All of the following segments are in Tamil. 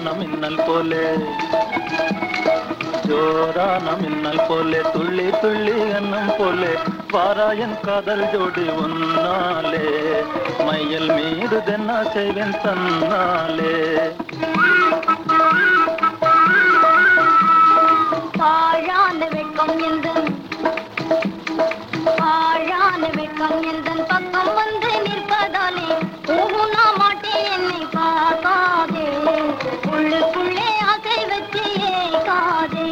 ஜோரான மின்னல் போலே ஜோரான மின்னல் போலே துள்ளி துள்ளி எண்ணம் போலே வாராயன் காதல் ஜோடி உன்னாலே மையல் மீது தென்னா செய்வேன் தன்னாலே ஆழான வெட்கம் எந்தன் ஆழான வெட்கம் எந்தன் பக்கம் வந்து நிற்பதாலே ஊனா மாட்டேன் என்னை பார்க்காதே உள்ளுக்குள்ளே ஆசை வச்சு ஏகாதே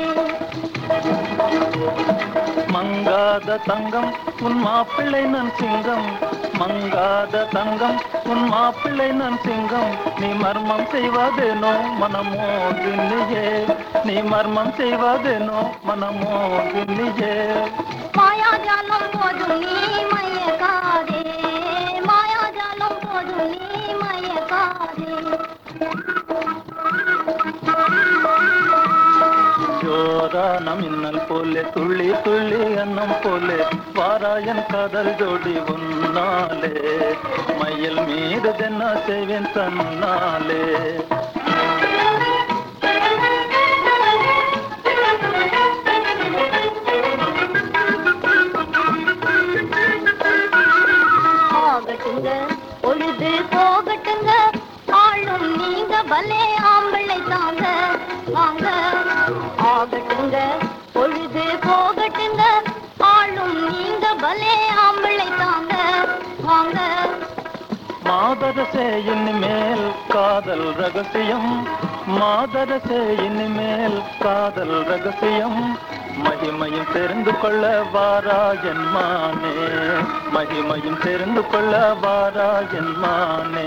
மங்காத தங்கம் உன் மாப்பிள்ளை நான் சிங்கம் மங்காத தங்கம் உன் மாப்பிள்ளை நான் சிங்கம் நீ மர்மம் செய்வதேனோ மனமோ கிண்ணியே நீ மர்மம் செய்வதேனோ மனமோ கிண்ணியே மாயாஜாலம் போதும் நீ மயக்காதே மாயாஜாலம் போதும் நீ மயக்காதே ஜோரான மின்னல் போலே துள்ளி துள்ளி அன்னம் போலே வாராயன் காதல் ஜோடி உன்னாலே மயில் மீது தென்னா செய்வேன் தன்னாலே ஆகட்டுங்க பொழுது போகட்டுங்க ஆளும் நீங்க பலே ஆம்பளை தாங்க வாங்க ஆகட்டுங்க பொழுது போகட்டுங்க ஆளும் நீங்க பலே ஆம்பளை தாங்க வாங்க மாதரசே இனிமேல் காதல் ரகசியம் மாதரசே இனிமேல் காதல் ரகசியம் மகிமையும் தெரிந்து கொள்ள வாரா என் மானே மகிமையும் தெரிந்து கொள்ள வாரா என் மானே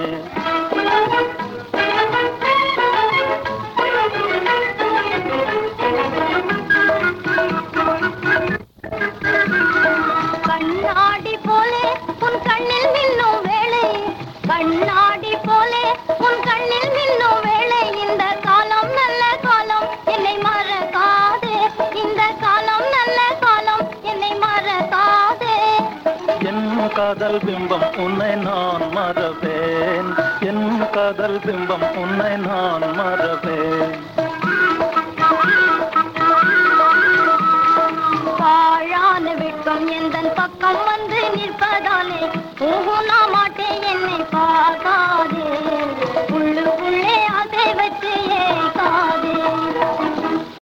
கண்ணாடி போலே உன் கண்ணில் மின்னும் வேளை கண்ணாடி போலே உன் கண்ணில் மின்னும் வேளை இந்த காலம் நல்ல காலம் என்னை மறக்காதே இந்த காலம் நல்ல காலம் என்னை மறக்காதே என் காதல் பிம்பம் உன்னை நான் மறவேன் என் காதல் பிம்பம் உன்னை நான் மறவேன்